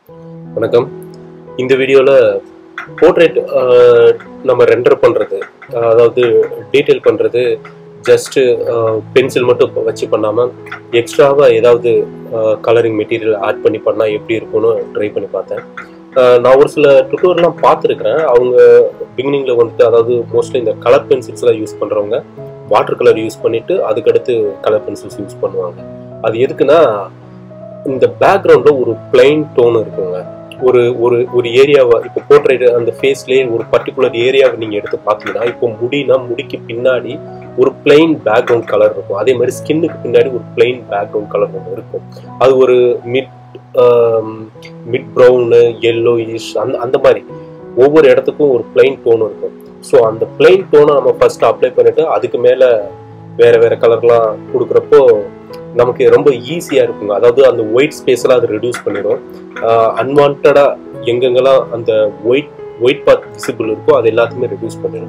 வணக்கம் இந்த வீடியோவில் போர்ட்ரேட் நம்ம ரெண்டர் பண்ணுறது அதாவது டீட்டெயில் பண்ணுறது ஜஸ்ட்டு பென்சில் மட்டும் வச்சு பண்ணாமல் எக்ஸ்ட்ராவாக ஏதாவது கலரிங் மெட்டீரியல் ஆட் பண்ணி பண்ணால் எப்படி இருக்கும்னு ட்ரை பண்ணி பார்த்தேன் அஹ், நான் ஒரு சில டுட்டோர்லாம் பார்த்துருக்குறேன் அவங்க பிகினிங்கில் வந்துட்டு அதாவது மோஸ்ட்லி இந்த கலர் பென்சில்ஸ்லாம் யூஸ் பண்ணுறவங்க வாட்டர் கலர் யூஸ் பண்ணிவிட்டு அதுக்கடுத்து கலர் பென்சில்ஸ் யூஸ் பண்ணுவாங்க அது எதுக்குன்னா இந்த பேக்ரவுண்டில் ஒரு பிளைன் டோன் இருக்குங்க ஒரு ஒரு ஒரு ஏரியாவை இப்போ போர்ட்ரேட் அந்த ஃபேஸ்லேயே ஒரு பர்டிகுலர் ஏரியாவை நீங்கள் எடுத்து பார்த்தீங்கன்னா இப்போ முடினா முடிக்கு பின்னாடி ஒரு பிளைன் பேக்ரவுண்ட் கலர் இருக்கும் அதே மாதிரி ஸ்கின்னுக்கு பின்னாடி ஒரு பிளைன் பேக்ரவுண்ட் கலர் ஒன்று இருக்கும் அது ஒரு மிட் மிட் ப்ரௌனு எல்லோயிஷ் அந்த அந்த மாதிரி ஒவ்வொரு இடத்துக்கும் ஒரு பிளைன் டோன் இருக்கும் ஸோ அந்த பிளைன் டோனை நம்ம ஃபர்ஸ்ட் அப்ளை பண்ணிட்டு அதுக்கு மேலே வேற வேற கலர்லாம் கொடுக்குறப்போ நமக்கு ரொம்ப ஈஸியாக இருக்குங்க அதாவது அந்த ஒயிட் ஸ்பேஸ்லாம் அது ரெடியூஸ் பண்ணிடும் அன்வான்டாக எங்கெங்கெல்லாம் அந்த ஒயிட் ஒயிட் பார்ட் விசிபிள் இருக்கோ அது எல்லாத்தையுமே ரெடியூஸ் பண்ணிடும்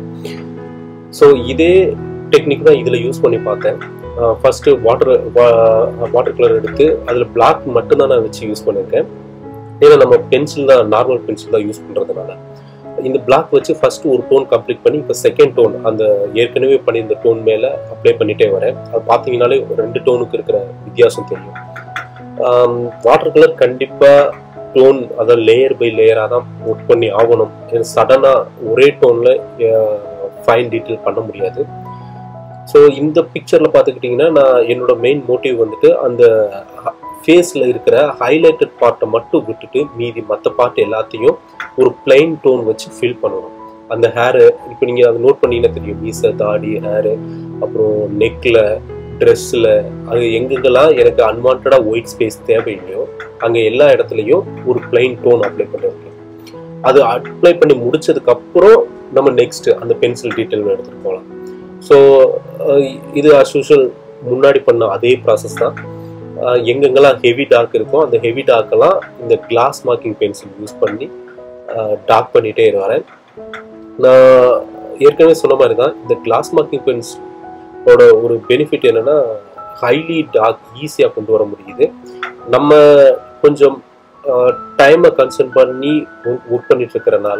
ஸோ இதே டெக்னிக் தான் இதில் யூஸ் பண்ணி பார்த்தேன் ஃபர்ஸ்ட் வாட்டர் வாட்டர் கலர் எடுத்து அதில் பிளாக் மட்டும்தான் நான் வச்சு யூஸ் பண்ணியிருக்கேன் ஏன்னா நம்ம பென்சில் தான் நார்மல் பென்சில் தான் யூஸ் பண்ணுறதுனால இந்த பிளாக் வச்சு ஃபர்ஸ்ட் ஒரு டோன் கம்ப்ளீட் பண்ணி இப்போ செகண்ட் டோன் அந்த ஏற்கனவே பண்ணியிருந்த டோன் மேலே அப்ளை பண்ணிட்டே வரேன் அது பார்த்தீங்கனாலே ரெண்டு டோனுக்கு இருக்கிற வித்தியாசம் தெரியும் வாட்டர் கலர் கண்டிப்பாக டோன் அதாவது லேயர் பை லேயராக தான் ஒர்க் பண்ணி ஆகணும் சடனாக ஒரே டோனில் ஃபைன் டீட்டெயில் பண்ண முடியாது ஸோ இந்த பிக்சரில் பார்த்துக்கிட்டிங்கன்னா நான் என்னோட மெயின் மோட்டிவ் வந்துட்டு அந்த ஃபேஸில் இருக்கிற ஹைலைட்டட் பார்ட்டை மட்டும் விட்டுட்டு மீதி மற்ற பார்ட் எல்லாத்தையும் ஒரு பிளைன் டோன் வச்சு ஃபில் பண்ணணும் அந்த ஹேரு இப்போ நீங்கள் அதை நோட் பண்ணீங்கன்னா தெரியும் மீசை தாடி ஹேரு அப்புறம் நெக்கில் ட்ரெஸ்ஸில் அது எங்கெங்கெல்லாம் எனக்கு அன்வான்டாக ஒயிட் ஸ்பேஸ் தேவையில்லையோ அங்கே எல்லா இடத்துலையும் ஒரு பிளைன் டோன் அப்ளை பண்ணிருக்கேன் அது அப்ளை பண்ணி முடிச்சதுக்கப்புறம் நம்ம நெக்ஸ்ட் அந்த பென்சில் டீட்டெயில் எடுத்துகிட்டு போகலாம் ஸோ இது அஸ் யூஷுவல் முன்னாடி பண்ண அதே ப்ராசஸ் தான் அஹ் எங்கெங்கெல்லாம் ஹெவி டார்க் இருக்கோ அந்த ஹெவி டார்க்கெல்லாம் இந்த கிளாஸ் மார்க்கிங் பென்சில் யூஸ் பண்ணி டார்க் பண்ணிகிட்டே வரேன் நான் ஏற்கனவே சொன்ன மாதிரி தான் இந்த கிளாஸ் மார்க்கிங் பென்சிலோட ஒரு பெனிஃபிட் என்னென்னா ஹைலி டார்க் ஈஸியாக கொண்டு வர முடியுது நம்ம கொஞ்சம் டைமை கன்சர்ன் பண்ணி ஒர்க் பண்ணிட்டு இருக்கிறனால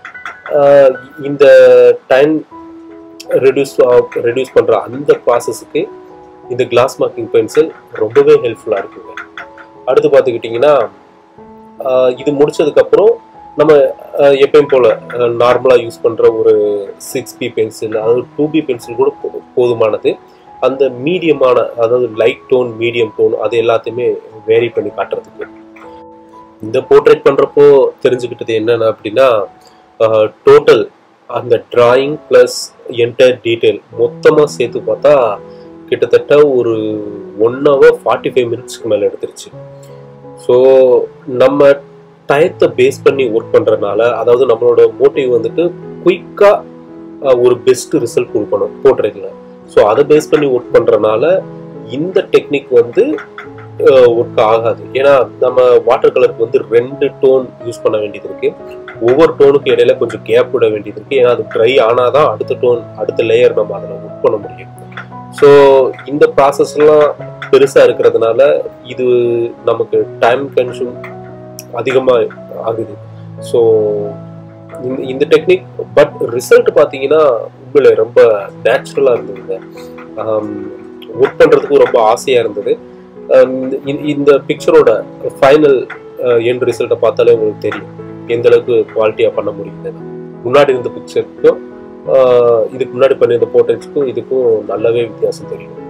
அஹ் இந்த டைம் ரெடியூஸ் ரெடியூஸ் பண்ணுற அந்த ப்ராசஸுக்கு இந்த கிளாஸ் மார்க்கிங் பென்சில் ரொம்பவே ஹெல்ப்ஃபுல்லாக இருக்குங்க அடுத்து பார்த்துக்கிட்டிங்கன்னா ஆஹ் இது முடிச்சதுக்கப்புறம் நம்ம ஆஹ் எப்பயும் போல் நார்மலாக யூஸ் பண்ணுற ஒரு சிக்ஸ் பி பென்சில் அதாவது டூ பி பென்சில் கூட போ- போதுமானது அந்த மீடியமான அதாவது லைட் டோன் மீடியம் டோன் அது எல்லாத்தையுமே வேரி பண்ணி காட்டுறதுக்கு இந்த போர்ட்ரேட் பண்ணுறப்போ தெரிஞ்சுக்கிட்டது என்னென்ன அப்படின்னா டோட்டல் அந்த டிராயிங் ப்ளஸ் என்டையர் டீட்டெயில் மொத்தமாக சேர்த்து பார்த்தா கிட்டத்தட்ட ஒரு ஒன் ஹவர் ஃபார்ட்டி ஃபைவ் மினிட்ஸ்க்கு மேலே எடுத்துருச்சு ஸோ நம்ம டயத்தை பேஸ் பண்ணி ஒர்க் பண்ணுறதுனால அதாவது நம்மளோட மோட்டிவ் வந்துட்டு குயிக்காக ஒரு பெஸ்ட் ரிசல்ட் கொடுக்கணும் போர்ட்ரேட்டில் ஸோ அதை பேஸ் பண்ணி ஒர்க் பண்ணுறனால இந்த டெக்னிக் வந்து ஒர்க் ஆகாது ஏன்னா நம்ம வாட்டர் கலருக்கு வந்து ரெண்டு டோன் யூஸ் பண்ண வேண்டியது இருக்கு ஒவ்வொரு டோனுக்கு இடையில கொஞ்சம் கேப் விட வேண்டியது இருக்கு ஏன்னா அது ட்ரை ஆனாதான் அடுத்த டோன் அடுத்த லேயர் நம்ம அதில் ஒர்க் பண்ண முடியும் ஸோ இந்த ப்ராசஸ்லாம் பெருசாக இருக்கிறதுனால இது நமக்கு டைம் கன்சூம் அதிகமாக ஆகுது ஸோ இந்த இந்த டெக்னிக் பட் ரிசல்ட் பார்த்தீங்கன்னா உண்மையில ரொம்ப நேச்சுரலாக இருந்ததுங்க ஒர்க் பண்ணுறதுக்கும் ரொம்ப ஆசையாக இருந்தது ஆம், இந்த- இந்த பிக்சரோட ஃபைனல் எண்ட் ரிசல்ட்டை பார்த்தாலே உங்களுக்கு தெரியும் எந்த அளவுக்கு குவாலிட்டியாக பண்ண முடியுது முன்னாடி இருந்த பிக்சருக்கும் இதுக்கு முன்னாடி பண்ணியிருந்த போர்ட்ரேட்ஸ்க்கும் இதுக்கும் நல்லாவே வித்தியாசம் தெரியும்